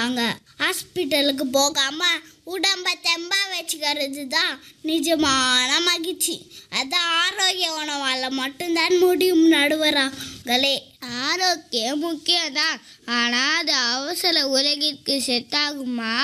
சொல்றாங்க ஹாஸ்பிட்டலுக்கு போகாம உடம்ப தெம்பா வச்சுக்கிறது தான் நிஜமான மகிழ்ச்சி அது ஆரோக்கிய உணவால் மட்டும்தான் முடியும் நடுவராங்களே ஆரோக்கியம் முக்கியம்தான் ஆனால் அது அவசர உலகிற்கு செட்டாகுமா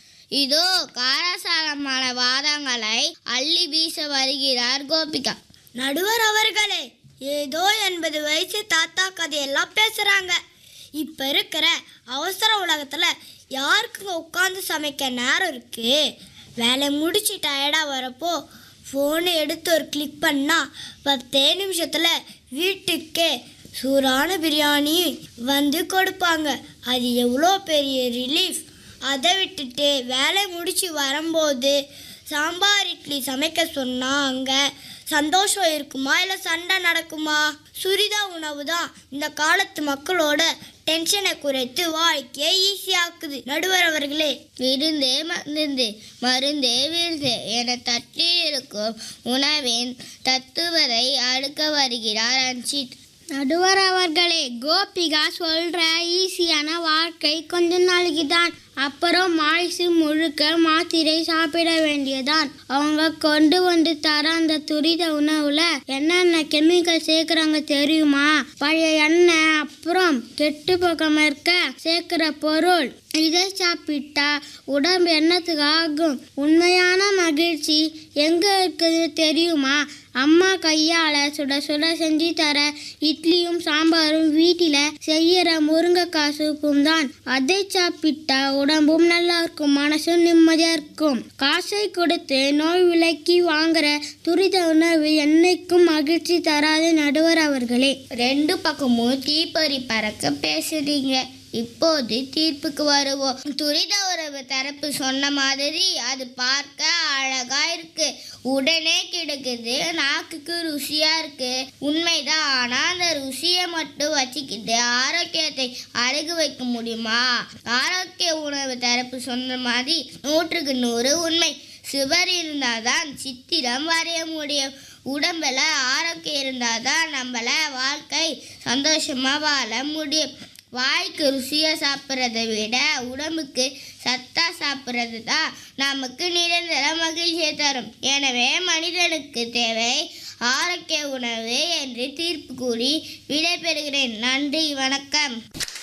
இதோ காரசாரமான வாதங்களை அள்ளி வீச வருகிறார் கோபிகா நடுவர் அவர்களே ஏதோ எண்பது வயசு தாத்தா கதையெல்லாம் பேசுறாங்க இப்ப இருக்கிற அவசர உலகத்துல யாருக்குங்க உட்காந்து சமைக்க நேரம் இருக்கு வேலை முடிச்சு டயர்டா வரப்போ ஃபோனை எடுத்து ஒரு கிளிக் பண்ணா பத்தே நிமிஷத்துல வீட்டுக்கே சூடான பிரியாணி வந்து கொடுப்பாங்க அது எவ்வளோ பெரிய ரிலீஃப் அதை விட்டுட்டு வேலை முடிச்சு வரும்போது சாம்பார் இட்லி சமைக்க சொன்னா அங்க சந்தோஷம் இருக்குமா இல்லை சண்டை நடக்குமா சுரிதா உணவு தான் இந்த காலத்து மக்களோட டென்ஷனை குறைத்து வாழ்க்கையை ஈஸியாக்குது நடுவர் அவர்களே விருந்தே மருந்து மருந்தே விருந்தே என தட்டில் இருக்கும் உணவின் தத்துவதை அடுக்க வருகிறார் ரஞ்சித் நடுவர் அவர்களே கோபிகா சொல்ற ஈஸியான வாழ்க்கை கொஞ்ச நாளைக்கு தான் அப்புறம் ஆயுசு முழுக்க மாத்திரை சாப்பிட வேண்டியதான் அவங்க கொண்டு வந்து தர அந்த துரித உணவுல என்னென்ன கெமிக்கல் சேர்க்குறாங்க தெரியுமா பழைய எண்ணெய் அப்புறம் கெட்டு போகாம இருக்க சேர்க்கிற பொருள் இதை சாப்பிட்டா உடம்பு என்னத்துக்கு ஆகும் உண்மையான மகிழ்ச்சி எங்க இருக்குது தெரியுமா அம்மா கையால சுட சுட செஞ்சு தர இட்லியும் சாம்பாரும் வீட்டில செய்யற முருங்கைக்காய் சூப்பும் தான் அதை சாப்பிட்டா உடம்பும் நல்லா இருக்கும் மனசும் நிம்மதியா இருக்கும் காசை கொடுத்து நோய் விலக்கி வாங்குற துரித உணவு என்னைக்கும் மகிழ்ச்சி தராது நடுவர் அவர்களே ரெண்டு பக்கமும் தீப்பொறி பறக்க பேசுறீங்க இப்போது தீர்ப்புக்கு வருவோம் துரித உறவு தரப்பு சொன்ன மாதிரி அது பார்க்க அழகா இருக்கு உடனே கிடைக்குது நாக்குக்கு ருசியா இருக்கு உண்மைதான் ஆனா அந்த ருசியை மட்டும் வச்சுக்கிட்டு ஆரோக்கியத்தை அழகு வைக்க முடியுமா ஆரோக்கிய உணவு தரப்பு சொன்ன மாதிரி நூற்றுக்கு நூறு உண்மை சுவர் இருந்தாதான் சித்திரம் வரைய முடியும் உடம்புல ஆரோக்கியம் இருந்தாதான் நம்மள வாழ்க்கை சந்தோஷமா வாழ முடியும் வாய்க்கு ருசியாக சாப்பிட்றதை விட உடம்புக்கு சத்தா சாப்பிட்றது தான் நமக்கு நிரந்தர மகிழ்ச்சியை தரும் எனவே மனிதனுக்கு தேவை ஆரோக்கிய உணவு என்று தீர்ப்பு கூறி விடைபெறுகிறேன் நன்றி வணக்கம்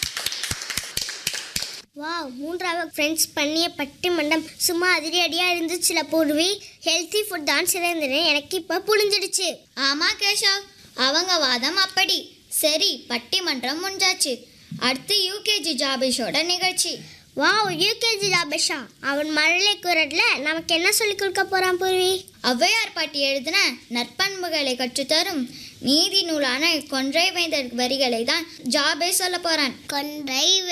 வா மூன்றாவது ஃப்ரெண்ட்ஸ் பண்ணிய பட்டிமண்டம் சும்மா அதிரடியாக இருந்துச்சுல பூர்வி ஹெல்த்தி ஃபுட் தான் சிறந்தது எனக்கு இப்போ புரிஞ்சிடுச்சு ஆமா கேஷவ் அவங்க வாதம் அப்படி சரி பட்டிமன்றம் முடிஞ்சாச்சு அடுத்து யூகேஜி ஜாபிஷோட நிகழ்ச்சி வா யூகேஜி ஜாபேஷா அவன் மழலை குரல்ல நமக்கு என்ன சொல்லி கொடுக்க போறான் பூர்வி ஔவையார் பாட்டி எழுதின நற்பண்புகளை கற்றுத்தரும் நீதி நூலான கொன்றை வேந்தர் வரிகளை தான் ஜாபே சொல்ல போறான் கொன்றை